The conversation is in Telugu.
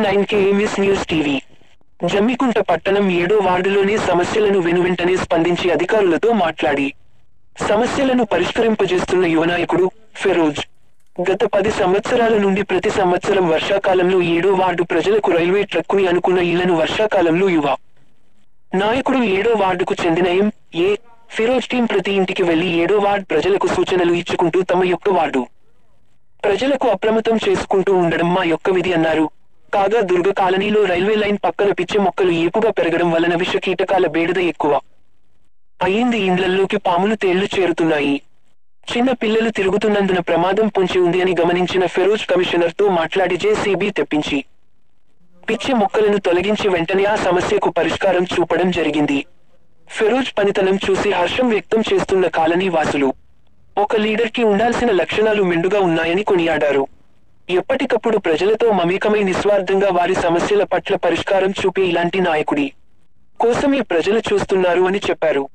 nine KMS news TV Jammikunta పట్టణం ఏడో వార్డులోని సమస్యలను వెనువెంటనే స్పందించి అధికారులతో మాట్లాడి సమస్యలను పరిష్కరింపజేస్తున్న యువనాయకుడు ఫెరోజ్ గత పది సంవత్సరాల నుండి ప్రతి సంవత్సరం వర్షాకాలంలో ఏడో వార్డు ప్రజలకు రైల్వే ట్రక్కుని అనుకున్న ఇళ్లను వర్షాకాలంలో యువ నాయకుడు ఏడో వార్డుకు చెందిన ఎం ఏ ఫిరోజ్ టీం ప్రతి ఇంటికి వెళ్లి ఏడో వార్డ్ ప్రజలకు సూచనలు ఇచ్చుకుంటూ తమ యొక్క వార్డు ప్రజలకు అప్రమత్తం చేసుకుంటూ ఉండడం మా యొక్క విధి అన్నారు కాగా దుర్గ కాలనీలో రైల్వే లైన్ పక్కన పిచ్చి మొక్కలు ఏపుగా పెరగడం వలన విష కీటకాల బేడద ఎక్కువ అయింది ఇండ్లల్లోకి పాములు తేళ్లు చేరుతున్నాయి చిన్న పిల్లలు తిరుగుతున్నందున ప్రమాదం పొంచి ఉంది అని గమనించిన ఫెరోజ్ కమిషనర్ తో మాట్లాడి జేసీబీ తెప్పించి పిచ్చి మొక్కలను తొలగించి వెంటనే ఆ సమస్యకు పరిష్కారం చూపడం జరిగింది ఫెరోజ్ పనితనం చూసి హర్షం వ్యక్తం చేస్తున్న కాలనీ వాసులు ఒక లీడర్ కి ఉండాల్సిన లక్షణాలు మెండుగా ఉన్నాయని కొనియాడారు ఎప్పటికప్పుడు ప్రజలతో మమేకమై నిస్వార్థంగా వారి సమస్యల పట్ల పరిష్కారం చూపే ఇలాంటి నాయకుడి కోసమే ప్రజలు చూస్తున్నారు అని చెప్పారు